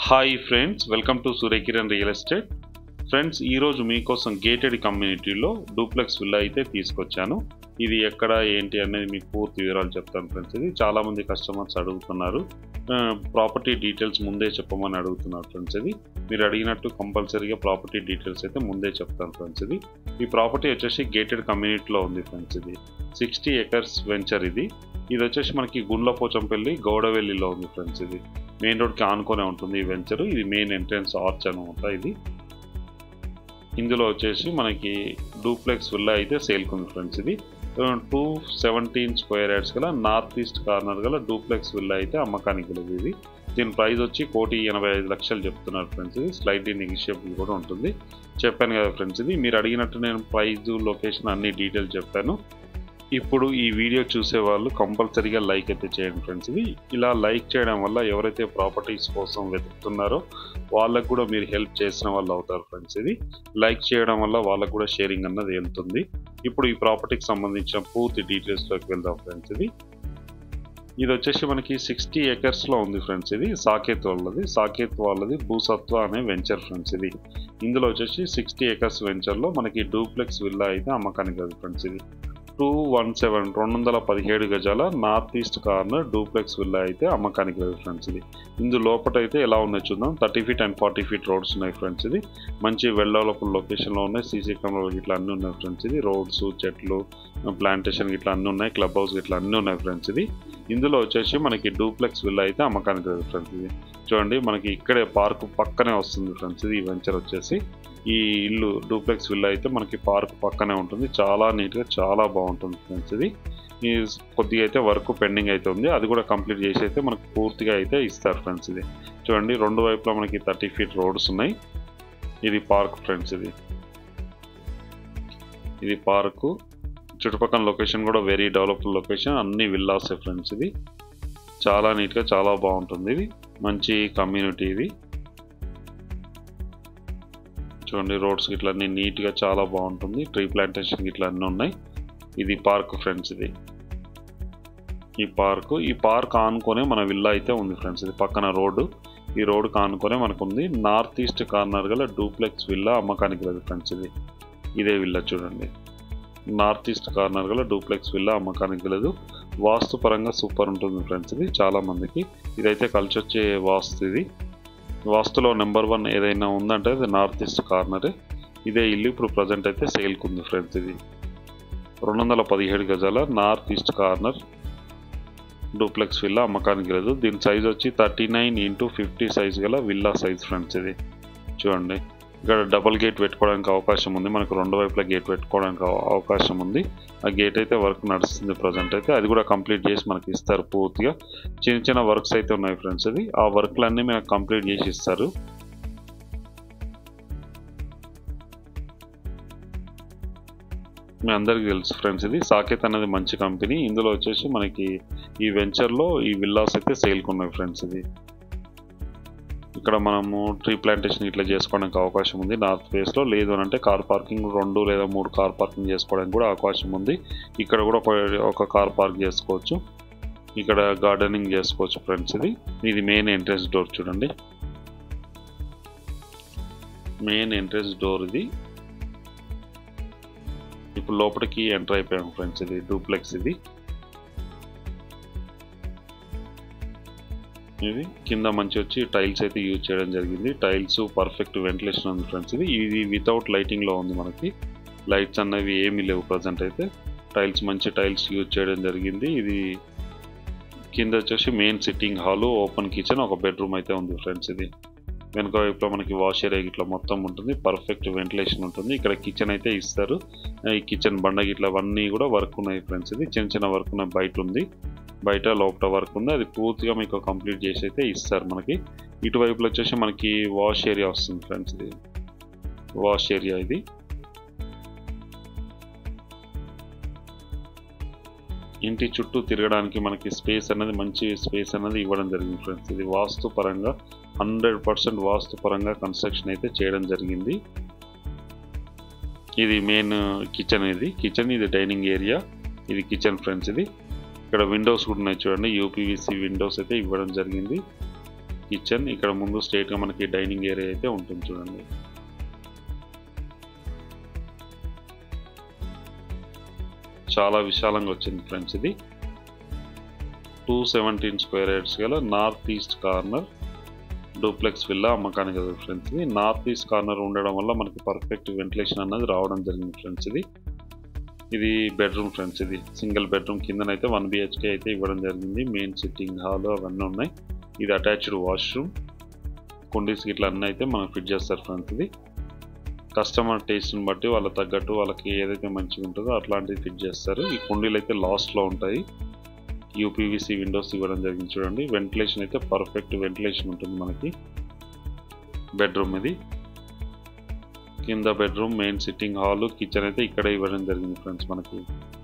Hi friends welcome to Suryakiran real estate friends ఈరోజు మీకోసం gated కమ్యూనిటీలో డూప్లెక్స్ విల్లా అయితే తీసుకొచ్చాను ఇది ఎక్కడ ఏంటి అనేది మీకు పూర్తి వివరాలు చెప్తాను ఫ్రెండ్స్ ఇది చాలామంది కస్టమర్స్ అడుగుతున్నారు ప్రాపర్టీ డీటెయిల్స్ ముందే చెప్పమని అడుగుతున్నారు ఫ్రెండ్స్ ఇది మీరు అడిగినట్టు కంపల్సరీగా ప్రాపర్టీ డీటెయిల్స్ అయితే ముందే చెప్తాను ఫ్రెండ్స్ ఇది ఈ ప్రాపర్టీ వచ్చేసి గేటెడ్ కమ్యూనిటీలో ఉంది ఫ్రెండ్స్ ఇది సిక్స్టీ ఎకర్స్ వెంచర్ ఇది ఇది వచ్చేసి మనకి గుండ్లపోచంపల్లి గౌడవెల్లిలో ఉంది ఫ్రెండ్స్ ఇది మెయిన్ రోడ్కి ఆనుకొనే ఉంటుంది ఈ వెంచర్ ఇది మెయిన్ ఎంట్రన్స్ ఆర్చ్ అనమాట ఇది ఇందులో వచ్చేసి మనకి డూప్లెక్స్ విల్లా అయితే సేల్కి ఉంది ఫ్రెండ్స్ ఇది టూ సెవెంటీన్ స్క్వేర్ యార్డ్స్ గల నార్త్ ఈస్ట్ కార్నర్ గల డూప్లెక్స్ విల్లా అయితే అమ్మకానికి లేదు ఇది దీని ప్రైస్ వచ్చి కోటి ఎనభై ఐదు లక్షలు చెప్తున్నారు ఫ్రెండ్స్ ఇది స్లైట్లీ నెగిషియబుల్ కూడా ఉంటుంది చెప్పాను కదా ఫ్రెండ్స్ ఇది మీరు అడిగినట్టు నేను ప్రైజ్ లొకేషన్ అన్ని డీటెయిల్స్ చెప్పాను ఇప్పుడు ఈ వీడియో చూసే వాళ్ళు కంపల్సరీగా లైక్ అయితే చేయండి ఫ్రెండ్స్ ఇది ఇలా లైక్ చేయడం వల్ల ఎవరైతే ప్రాపర్టీస్ కోసం వెతుకుతున్నారో వాళ్ళకు కూడా మీరు హెల్ప్ చేసిన వాళ్ళు అవుతారు ఫ్రెండ్స్ ఇది లైక్ చేయడం వల్ల వాళ్ళకు కూడా షేరింగ్ అన్నది వెళ్తుంది ఇప్పుడు ఈ ప్రాపర్టీకి సంబంధించిన పూర్తి డీటెయిల్స్లోకి వెళ్దాం ఫ్రెండ్స్ ఇది ఇది వచ్చేసి మనకి సిక్స్టీ ఎకర్స్లో ఉంది ఫ్రెండ్స్ ఇది సాకేత్ వాళ్ళది సాకేత్ వాళ్ళది భూసత్వ అనే వెంచర్ ఫ్రెండ్స్ ఇది ఇందులో వచ్చేసి సిక్స్టీ ఎకర్స్ వెంచర్లో మనకి డూప్లెక్స్ విల్లా అయితే అమ్మకానికి కదా ఫ్రెండ్స్ ఇది టూ వన్ సెవెన్ రెండు వందల పదిహేడు గజాల north east corner duplex villa అయితే అమ్మకానికి లేదు ఫ్రెండ్స్ ఇది ఇందు లోపల అయితే ఎలా ఉన్నాయి చూద్దాం thirty feet and forty feet roads ఉన్నాయి ఫ్రెండ్స్ ఇది మంచి వెల్ డెవలప్డ్ లొకేషన్లో ఉన్నాయి సీసీ కెమెరాలు ఇట్లా అన్నీ ఉన్నాయి ఫ్రెండ్స్ ఇది రోడ్స్ చెట్లు ప్లాంటేషన్ ఇట్లా అన్నీ ఉన్నాయి క్లబ్ హౌస్ ఇట్లా అన్నీ ఉన్నాయి ఫ్రెండ్స్ ఇది ఇందులో వచ్చేసి మనకి డూప్లెక్స్ విల్లా అయితే అమ్మకానికి లేదు ఫ్రెండ్స్ ఇది చూడండి మనకి ఇక్కడే పార్క్ పక్కనే వస్తుంది ఫ్రెండ్స్ ఇది ఈ వెంచర్ వచ్చేసి ఈ ఇల్లు డూప్లెక్స్ విల్లా అయితే మనకి పార్క్ పక్కనే ఉంటుంది చాలా నీట్గా చాలా బాగుంటుంది ఫ్రెండ్స్ ఇది ఈ కొద్దిగా అయితే వర్క్ పెండింగ్ అయితే ఉంది అది కూడా కంప్లీట్ చేసి అయితే మనకు పూర్తిగా అయితే ఇస్తారు ఫ్రెండ్స్ ఇది చూడండి రెండు వైపులా మనకి థర్టీ ఫీట్ రోడ్స్ ఉన్నాయి ఇది పార్క్ ఫ్రెండ్స్ ఇది ఇది పార్కు చుట్టుపక్కల లొకేషన్ కూడా వెరీ డెవలప్డ్ లొకేషన్ అన్ని విల్లాసే ఫ్రెండ్స్ ఇది చాలా నీట్గా చాలా బాగుంటుంది ఇది మంచి కమ్యూనిటీ ఇది చూడండి రోడ్స్ ఇట్లా అన్ని నీట్గా చాలా బాగుంటుంది ట్రీ ప్లాంటేషన్ ఇట్లా అన్నీ ఉన్నాయి ఇది పార్క్ ఫ్రెండ్స్ ఇది ఈ పార్క్ ఈ పార్క్ ఆనుకొనే మన విల్లా అయితే ఉంది ఫ్రెండ్స్ ఇది పక్కన రోడ్డు ఈ రోడ్ ఆనుకొనే మనకు ఉంది నార్త్ ఈస్ట్ కార్నర్ గల డూప్లెక్స్ విల్లా అమ్మకానికి లేదు ఫ్రెండ్స్ ఇది ఇదే విల్లా చూడండి నార్త్ ఈస్ట్ కార్నర్ గల డూప్లెక్స్ విల్లా అమ్మకానికి లేదు వాస్తు పరంగా సూపర్ ఉంటుంది ఫ్రెండ్స్ ఇది చాలా మందికి ఇదైతే కలిసి వచ్చే వాస్తు ఇది వాస్తులో నెంబర్ వన్ ఏదైనా ఉందంటే అది నార్త్ ఈస్ట్ కార్నరే ఇదే ఇల్లు ఇప్పుడు ప్రజెంట్ అయితే సేల్కి ఉంది ఫ్రెండ్స్ ఇది రెండు వందల పదిహేడు గజాల north east corner duplex villa అమ్మకానికి లేదు దీని సైజ్ వచ్చి thirty nine into fifty size గల విల్లా సైజ్ ఫ్రెండ్స్ ఇది చూడండి ఇక్కడ డబుల్ గేట్ పెట్టుకోవడానికి అవకాశం ఉంది మనకు రెండు వైపులా గేట్ పెట్టుకోవడానికి అవకాశం ఉంది ఆ గేట్ అయితే వర్క్ నడుస్తుంది ప్రజెంట్ అయితే అది కూడా కంప్లీట్ చేసి మనకి ఇస్తారు పూర్తిగా చిన్న చిన్న వర్క్స్ అయితే ఉన్నాయి ఫ్రెండ్స్ అది ఆ వర్క్లన్నీ మనకు కంప్లీట్ చేసి ఇస్తారు మీ అందరికీ తెలుసు ఫ్రెండ్స్ ఇది సాకేత్ అనేది మంచి కంపెనీ ఇందులో వచ్చేసి మనకి ఈ వెంచర్లో ఈ విల్లాస్ అయితే సేల్కి ఉన్నాయి ఫ్రెండ్స్ ఇది ఇక్కడ మనము ట్రీ ప్లాంటేషన్ ఇట్లా చేసుకోవడానికి అవకాశం ఉంది నార్త్ ఫేస్లో లేదు అని అంటే కార్ పార్కింగ్ రెండు లేదా మూడు కార్ పార్కింగ్ చేసుకోవడానికి కూడా అవకాశం ఉంది ఇక్కడ కూడా ఒక కార్ పార్క్ చేసుకోవచ్చు ఇక్కడ గార్డెనింగ్ చేసుకోవచ్చు ఫ్రెండ్స్ ఇది ఇది మెయిన్ ఎంట్రెన్స్ డోర్ చూడండి మెయిన్ ఎంట్రెన్స్ డోర్ ఇది ఇప్పుడు లోపలికి ఎంటర్ అయిపోయాం ఫ్రెండ్స్ ఇది డూప్లెక్స్ ఇది ఇది కింద మంచి వచ్చి టైల్స్ అయితే యూజ్ చేయడం జరిగింది టైల్స్ పర్ఫెక్ట్ వెంటిలేషన్ ఉంది ఫ్రెండ్స్ ఇది ఇది వితౌట్ లైటింగ్లో ఉంది మనకి లైట్స్ అన్నవి ఏమీ లేవు ప్రజెంట్ అయితే టైల్స్ మంచి టైల్స్ యూజ్ చేయడం జరిగింది ఇది కింద వచ్చేసి main sitting hall open kitchen ఒక బెడ్రూమ్ అయితే ఉంది ఫ్రెండ్స్ ఇది వెనుక వైపులో మనకి వాష్ ఏరియా ఇట్లా మొత్తం ఉంటుంది పర్ఫెక్ట్ వెంటిలేషన్ ఉంటుంది ఇక్కడ కిచెన్ అయితే ఇస్తారు ఈ కిచెన్ బండ ఇట్లా అవన్నీ కూడా వర్క్ ఉన్నాయి ఫ్రెండ్స్ ఇది చిన్న చిన్న వర్క్ ఉన్నాయి బయట ఉంది బయట లోపల వర్క్ ఉంది అది పూర్తిగా మీకు కంప్లీట్ చేసి అయితే ఇస్తారు మనకి ఇటువైపులో వచ్చేసి మనకి వాష్ ఏరియా వస్తుంది ఫ్రెండ్స్ ఇది వాష్ ఏరియా ఇది ఇంటి చుట్టూ తిరగడానికి మనకి స్పేస్ అనేది మంచి స్పేస్ అనేది ఇవ్వడం జరిగింది ఫ్రెండ్స్ ఇది వాస్తు పరంగా హండ్రెడ్ పర్సెంట్ వాస్తు పరంగా కన్స్ట్రక్షన్ అయితే చేయడం జరిగింది ఇది మెయిన్ కిచెన్ ఇది కిచెన్ ఇది డైనింగ్ ఏరియా ఇది కిచెన్ ఫ్రెండ్స్ ఇది ఇక్కడ విండోస్ కూడా ఉన్నాయి చూడండి యూపీవీసీ విండోస్ అయితే ఇవ్వడం జరిగింది కిచెన్ ఇక్కడ ముందు స్ట్రేట్గా మనకి డైనింగ్ ఏరియా అయితే ఉంటుంది చూడండి చాలా విశాలంగా వచ్చింది ఫ్రెండ్స్ ఇది టూ సెవెంటీన్ స్క్వేర్ యార్డ్స్ గల north east corner duplex villa అమ్మకానికి కదా ఫ్రెండ్స్ ఇది నార్త్ ఈస్ట్ కార్నర్ ఉండడం వల్ల మనకి పర్ఫెక్ట్ వెంటిలేషన్ అన్నది రావడం జరిగింది ఫ్రెండ్స్ ఇది ఇది బెడ్రూమ్ ఫ్రెండ్స్ ఇది సింగిల్ బెడ్రూమ్ కిందనైతే వన్ బిహెచ్కే అయితే ఇవ్వడం జరిగింది మెయిన్ సిట్టింగ్ హాల్ అవన్నీ ఉన్నాయి ఇది అటాచ్డ్ వాష్రూమ్ కుండీస్ ఇట్లా అన్నీ అయితే మనం ఫిట్ చేస్తారు ఫ్రెండ్స్ ఇది కస్టమర్ టేస్ట్ని బట్టి వాళ్ళ తగ్గట్టు వాళ్ళకి ఏదైతే మంచిగా ఉంటుందో అట్లాంటివి ఫిట్ చేస్తారు ఈ కుండీలు అయితే లాస్ట్లో ఉంటాయి యూపీవీసీ విండోస్ ఇవ్వడం జరిగింది చూడండి వెంటిలేషన్ అయితే పర్ఫెక్ట్ వెంటిలేషన్ ఉంటుంది మనకి బెడ్రూమ్ ఇది కింద bedroom main sitting hall kitchen అయితే ఇక్కడే ఇవ్వడం జరిగింది ఫ్రెండ్స్ మనకి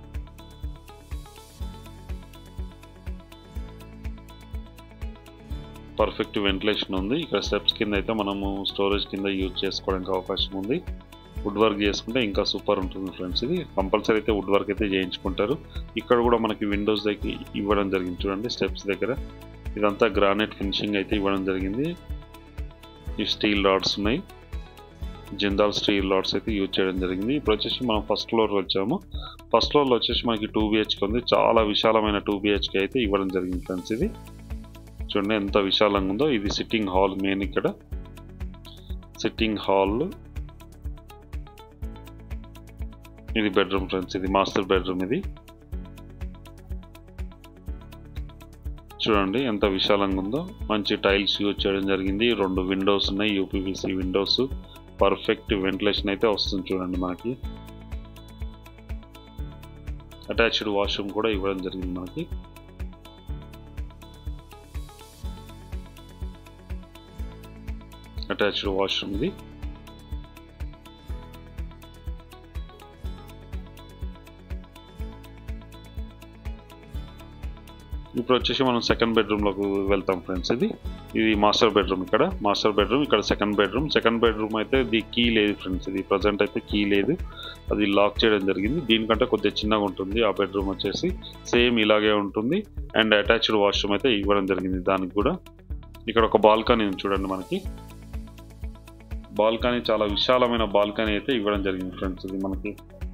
పర్ఫెక్ట్ వెంటిలేషన్ ఉంది ఇక్కడ స్టెప్స్ కింద అయితే మనము స్టోరేజ్ కింద యూజ్ చేసుకోవడానికి అవకాశం ఉంది వుడ్ వర్క్ చేసుకుంటే ఇంకా సూపర్ ఉంటుంది ఫ్రెండ్స్ ఇది కంపల్సరీ అయితే వుడ్ వర్క్ అయితే చేయించుకుంటారు ఇక్కడ కూడా మనకి విండోస్ దగ్గర ఇవ్వడం జరిగింది చూడండి స్టెప్స్ దగ్గర ఇదంతా గ్రానైట్ ఫినిషింగ్ అయితే ఇవ్వడం జరిగింది ఈ స్టీల్ రాడ్స్ ఉన్నాయి జిందాల్ స్టీల్ రాడ్స్ అయితే యూజ్ చేయడం జరిగింది ఇప్పుడు వచ్చేసి మనం ఫస్ట్ ఫ్లోర్ వచ్చాము ఫస్ట్ ఫ్లోర్లో వచ్చేసి మనకి టూ బిహెచ్కే ఉంది చాలా విశాలమైన టూ బిహెచ్కే అయితే ఇవ్వడం జరిగింది ఫ్రెండ్స్ ఇది చూడండి ఎంత విశాలంగా ఉందో ఇది సిట్టింగ్ హాల్ మెయిన్ ఇక్కడ సిట్టింగ్ హాల్ ఇది బెడ్రూమ్ ఫ్రెండ్స్ ఇది మాస్టర్ బెడ్రూమ్ ఇది చూడండి ఎంత విశాలంగా ఉందో మంచి టైల్స్ యూజ్ చేయడం జరిగింది రెండు విండోస్ ఉన్నాయి యూపీవీసీ విండోస్ పర్ఫెక్ట్ వెంటిలేషన్ అయితే వస్తుంది చూడండి మనకి అటాచ్డ్ వాష్రూమ్ కూడా ఇవ్వడం జరిగింది మనకి అటాచ్డ్ వాష్రూమ్ ఇది ఇప్పుడు వచ్చేసి మనం సెకండ్ బెడ్రూమ్లోకి వెళ్తాం ఫ్రెండ్స్ ఇది ఇది మాస్టర్ బెడ్రూమ్ ఇక్కడ మాస్టర్ బెడ్రూమ్ ఇక్కడ సెకండ్ బెడ్రూమ్ సెకండ్ బెడ్రూమ్ అయితే ఇది కీ లేదు ఫ్రెండ్స్ ఇది ప్రజెంట్ అయితే కీ లేదు అది లాక్ చేయడం జరిగింది దీనికంటే కొద్దిగా చిన్నగా ఉంటుంది ఆ బెడ్రూమ్ వచ్చేసి సేమ్ ఇలాగే ఉంటుంది అండ్ అటాచ్డ్ వాష్రూమ్ అయితే ఇవ్వడం జరిగింది దానికి కూడా ఇక్కడ ఒక బాల్కనీ ఉంది చూడండి మనకి బాల్కనీ చాలా విశాలమైన బాల్కనీ అయితే ఇవ్వడం జరిగింది ఫ్రెండ్స్ ఇది మనకి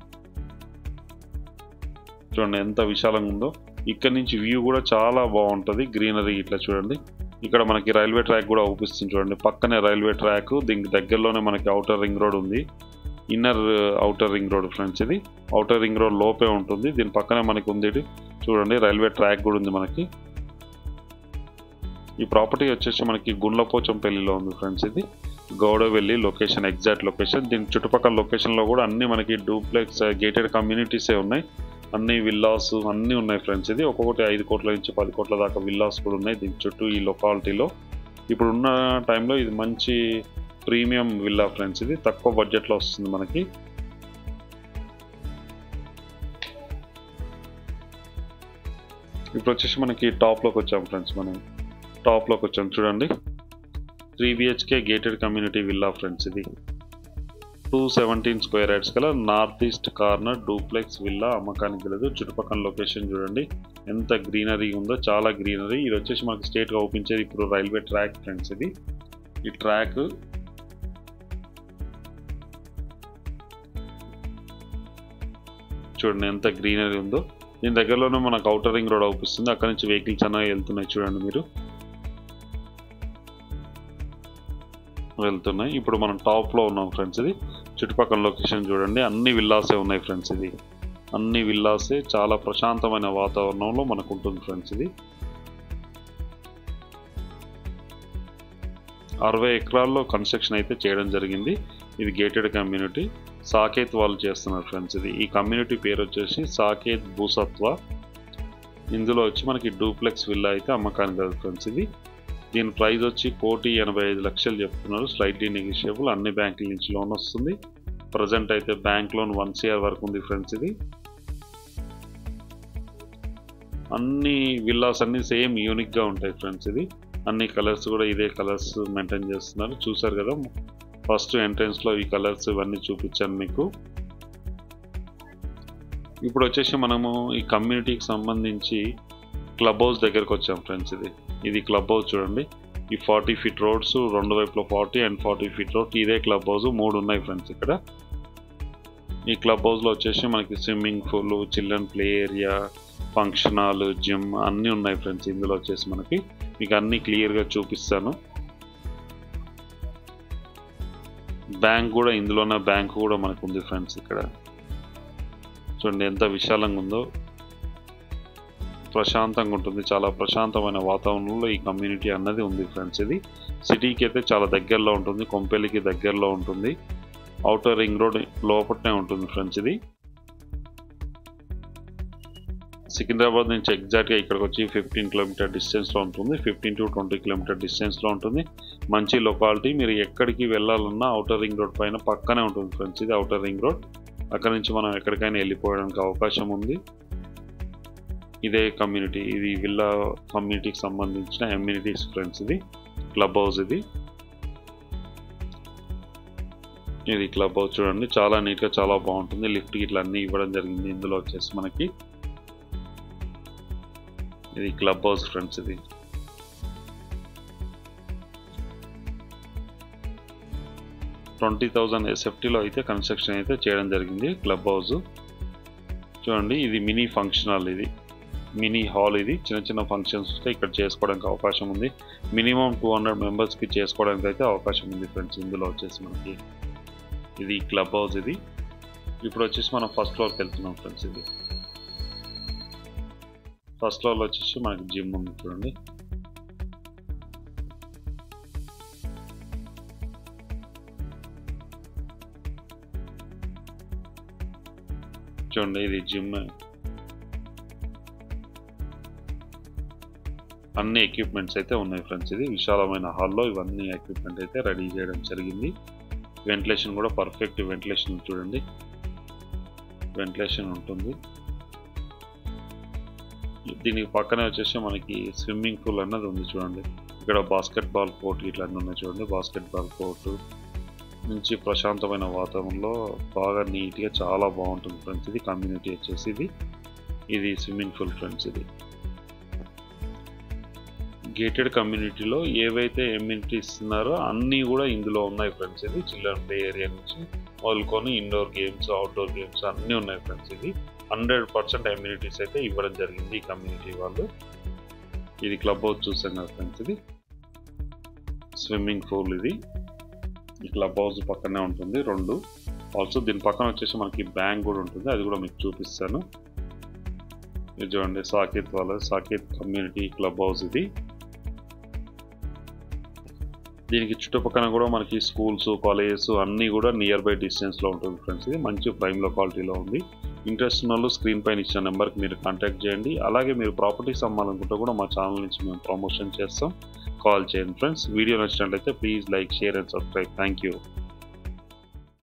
చూడండి ఎంత విశాలంగా ఉందో ఇక్కడ నుంచి వ్యూ కూడా చాలా బాగుంటుంది గ్రీనరీ ఇట్లా చూడండి ఇక్కడ మనకి రైల్వే ట్రాక్ కూడా అవుపిస్తుంది చూడండి పక్కనే రైల్వే ట్రాక్ దీనికి దగ్గరలోనే మనకి అవుటర్ రింగ్ రోడ్ ఉంది inner outer ring road friends ఇది అవుటర్ రింగ్ రోడ్ లోపే ఉంటుంది దీని పక్కనే మనకి ఉంది ఇది. చూడండి రైల్వే ట్రాక్ కూడా ఉంది మనకి ఈ ప్రాపర్టీ వచ్చేసి మనకి గుండ్లపోచంపల్లిలో ఉంది ఫ్రెండ్స్ ఇది గౌడవెల్లి లొకేషన్ ఎగ్జాక్ట్ లొకేషన్ దీని చుట్టుపక్కల లొకేషన్లో కూడా అన్ని మనకి డూప్లెక్స్ గేటెడ్ కమ్యూనిటీసే ఉన్నాయి అన్ని విల్లాస్ అన్నీ ఉన్నాయి ఫ్రెండ్స్ ఇది ఒక్కొక్కటి ఐదు కోట్ల నుంచి పది కోట్ల దాకా విల్లాస్ కూడా ఉన్నాయి దీని చుట్టూ ఈ లొకాలిటీలో ఇప్పుడు ఉన్న టైంలో ఇది మంచి ప్రీమియం విల్లా ఫ్రెండ్స్ ఇది తక్కువ బడ్జెట్లో వస్తుంది మనకి ఇప్పుడు వచ్చేసి మనకి టాప్లోకి వచ్చాం ఫ్రెండ్స్ మనం టాప్లోకి వచ్చాం చూడండి three BHK gated community villa friends ఇది టూ సెవెంటీన్ స్క్వేర్ యార్డ్స్ గల north east corner duplex villa అమ్మకానికి లేదు చుట్టుపక్కల లొకేషన్ చూడండి ఎంత గ్రీనరీ ఉందో చాలా గ్రీనరీ ఇది వచ్చేసి మనకి స్టేట్గా ఓపించేది ఇప్పుడు రైల్వే ట్రాక్ ఫ్రెండ్స్ ఇది ఈ ట్రాక్ చూడండి ఎంత గ్రీనరీ ఉందో దీని దగ్గరలోనే మనకు అవుటర్ రింగ్ రోడ్ అవుపిస్తుంది అక్కడ నుంచి వెహికల్స్ అనేవి వెళ్తున్నాయి చూడండి మీరు వెళ్తున్నాయి ఇప్పుడు మనం టాప్లో ఉన్నాం ఫ్రెండ్స్ ఇది చుట్టుపక్కల లొకేషన్ చూడండి అన్ని విల్లాసే ఉన్నాయి ఫ్రెండ్స్ ఇది అన్ని విల్లాసే చాలా ప్రశాంతమైన వాతావరణంలో మనకు ఉంటుంది ఫ్రెండ్స్ ఇది అరవై ఎకరాల్లో కన్స్ట్రక్షన్ అయితే చేయడం జరిగింది ఇది గేటెడ్ కమ్యూనిటీ సాకేత్ వాళ్ళు చేస్తున్నారు ఫ్రెండ్స్ ఇది ఈ కమ్యూనిటీ పేరు వచ్చేసి సాకేత్ భూసత్వ ఇందులో వచ్చి మనకి డూప్లెక్స్ విల్లా అయితే అమ్మకానికి కదా ఫ్రెండ్స్ ఇది దీని ప్రైస్ వచ్చి కోటి ఎనభై ఐదు లక్షలు చెప్తున్నారు స్లైట్లీ నెగిషియబుల్ అన్ని బ్యాంకుల నుంచి లోన్ వస్తుంది ప్రజెంట్ అయితే బ్యాంక్ లోన్ వన్ సిఆర్ వరకు ఉంది ఫ్రెండ్స్ ఇది అన్ని విల్లాస్ అన్ని సేమ్ యూనిక్గా ఉంటాయి ఫ్రెండ్స్ ఇది అన్ని కలర్స్ కూడా ఇదే కలర్స్ మెయింటైన్ చేస్తున్నారు చూసారు కదా ఫస్ట్ ఎంట్రన్స్లో ఈ కలర్స్ ఇవన్నీ చూపించాను మీకు ఇప్పుడు వచ్చేసి మనము ఈ కమ్యూనిటీకి సంబంధించి క్లబ్ హౌస్ దగ్గరకు వచ్చాం ఫ్రెండ్స్ ఇది ఇది క్లబ్ హౌస్ చూడండి ఈ ఫార్టీ ఫీట్ రోడ్స్ రెండు వైపులో forty and forty feet road ఇదే క్లబ్ హౌస్ మూడు ఉన్నాయి ఫ్రెండ్స్ ఇక్కడ ఈ క్లబ్ హౌస్లో వచ్చేసి మనకి swimming pool children play area function hall gym అన్నీ ఉన్నాయి ఫ్రెండ్స్ ఇందులో వచ్చేసి మనకి మీకు అన్నీ క్లియర్గా చూపిస్తాను బ్యాంక్ కూడా ఇందులోనే బ్యాంక్ కూడా మనకు ఉంది ఫ్రెండ్స్ ఇక్కడ చూడండి ఎంత విశాలంగా ఉందో ప్రశాంతంగా ఉంటుంది చాలా ప్రశాంతమైన వాతావరణంలో ఈ కమ్యూనిటీ అన్నది ఉంది ఫ్రెండ్స్ ఇది సిటీకి అయితే చాలా దగ్గరలో ఉంటుంది కొంపెల్లికి దగ్గరలో ఉంటుంది అవుటర్ రింగ్ రోడ్ లోపలనే ఉంటుంది ఫ్రెండ్స్ ఇది సికింద్రాబాద్ నుంచి ఎగ్జాక్ట్గా ఇక్కడికి వచ్చి ఫిఫ్టీన్ కిలోమీటర్ డిస్టెన్స్లో ఉంటుంది ఫిఫ్టీన్ టు ట్వంటీ కిలోమీటర్ డిస్టెన్స్లో ఉంటుంది మంచి లొకాలిటీ మీరు ఎక్కడికి వెళ్ళాలన్నా అవుటర్ రింగ్ రోడ్ పైన పక్కనే ఉంటుంది ఫ్రెండ్స్ ఇది అవుటర్ రింగ్ రోడ్ అక్కడ నుంచి మనం ఎక్కడికైనా వెళ్ళిపోవడానికి అవకాశం ఉంది ఇదే కమ్యూనిటీ ఇది విల్లా కమ్యూనిటీకి సంబంధించిన ఎమ్యూనిటీస్ ఫ్రెండ్స్ ఇది క్లబ్ హౌస్ ఇది ఇది క్లబ్ హౌస్ చూడండి చాలా నీట్గా చాలా బాగుంటుంది లిఫ్ట్ ఇట్లా అన్నీ ఇవ్వడం జరిగింది ఇందులో వచ్చేసి మనకి ఇది క్లబ్ హౌస్ ఫ్రెండ్స్ ఇది ట్వంటీ థౌజండ్ ఎస్ఎఫ్టీలో అయితే కన్స్ట్రక్షన్ అయితే చేయడం జరిగింది క్లబ్ హౌస్ చూడండి ఇది మినీ ఫంక్షన్ హాల్ ఇది మినీ హాల్ ఇది చిన్న చిన్న ఫంక్షన్స్ వస్తే ఇక్కడ చేసుకోవడానికి అవకాశం ఉంది మినిమం టూ హండ్రెడ్ మెంబర్స్కి చేసుకోవడానికి అయితే అవకాశం ఉంది ఫ్రెండ్స్ ఇందులో వచ్చేసి మనకి ఇది క్లబ్ హౌస్ ఇది ఇప్పుడు వచ్చేసి మనం ఫస్ట్ ఫ్లోర్కి వెళ్తున్నాం ఫ్రెండ్స్ ఇది ఫస్ట్ ఫ్లోర్లో వచ్చేసి మనకి జిమ్ ఉంది చూడండి చూడండి ఇది జిమ్ అన్ని ఎక్విప్మెంట్స్ అయితే ఉన్నాయి ఫ్రెండ్స్ ఇది విశాలమైన హాల్లో ఇవన్నీ ఎక్విప్మెంట్ అయితే రెడీ చేయడం జరిగింది వెంటిలేషన్ కూడా పర్ఫెక్ట్ వెంటిలేషన్ చూడండి వెంటిలేషన్ ఉంటుంది దీనికి పక్కనే వచ్చేసి మనకి స్విమ్మింగ్ పూల్ అన్నది ఉంది చూడండి ఇక్కడ బాస్కెట్ బాల్ కోర్ట్ ఇట్లా అన్నీ ఉన్నాయి చూడండి బాస్కెట్ బాల్ కోర్టు నుంచి ప్రశాంతమైన వాతావరణంలో బాగా నీట్గా చాలా బాగుంటుంది ఫ్రెండ్స్ ఇది కమ్యూనిటీ వచ్చేసి ఇది ఇది స్విమ్మింగ్ పూల్ ఫ్రెండ్స్ ఇది గేటెడ్ కమ్యూనిటీలో ఏవైతే ఎమ్యూనిటీస్ ఇస్తున్నారో అన్నీ కూడా ఇందులో ఉన్నాయి ఫ్రెండ్స్ ఇది చిల్డ్రన్ ప్లే ఏరియా నుంచి మొదలుకొని ఇండోర్ గేమ్స్ అవుట్డోర్ గేమ్స్ అన్నీ ఉన్నాయి ఫ్రెండ్స్ ఇది హండ్రెడ్ పర్సెంట్ ఎమ్యూనిటీస్ అయితే ఇవ్వడం జరిగింది ఈ కమ్యూనిటీ వాళ్ళు ఇది క్లబ్ హౌస్ చూసాం కదా ఫ్రెండ్స్ ఇది స్విమ్మింగ్ పూల్ ఇది ఈ క్లబ్ హౌస్ పక్కనే ఉంటుంది రెండు ఆల్సో దీని పక్కన వచ్చేసి మనకి బ్యాంక్ కూడా ఉంటుంది అది కూడా మీకు చూపిస్తాను ఇది చూడండి సాకేత్ వాళ్ళ సాకేత్ కమ్యూనిటీ క్లబ్ హౌస్ ఇది దీనికి చుట్టుపక్కల కూడా మనకి స్కూల్స్ కాలేజెస్ అన్నీ కూడా నియర్ బై డిస్టెన్స్లో ఉంటుంది ఫ్రెండ్స్ ఇది మంచి ప్రైమ్ లొకాలిటీలో ఉంది ఇంట్రెస్ట్ ఉన్న వాళ్ళు స్క్రీన్ పైన ఇచ్చిన నెంబర్కి మీరు కాంటాక్ట్ చేయండి అలాగే మీరు ప్రాపర్టీస్ అమ్మాలనుకుంటే కూడా మా ఛానల్ నుంచి మేము ప్రమోషన్ చేస్తాం కాల్ చేయండి ఫ్రెండ్స్ వీడియో నచ్చినట్లయితే please like share and subscribe thank you